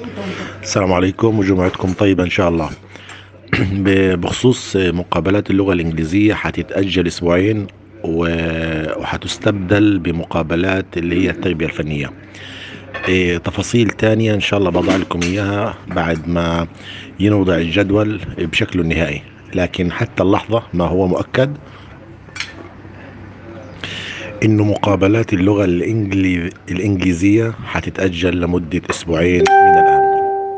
السلام عليكم وجمعتكم طيبة إن شاء الله بخصوص مقابلات اللغة الإنجليزية حتتأجل أسبوعين و- وحتستبدل بمقابلات اللي هي التربية الفنية إيه، تفاصيل تانية إن شاء الله بضع لكم إياها بعد ما ينوضع الجدول بشكله النهائي لكن حتى اللحظة ما هو مؤكد إنه مقابلات اللغة الإنجلي... الإنجليزية حتتأجل لمدة أسبوعين من الآن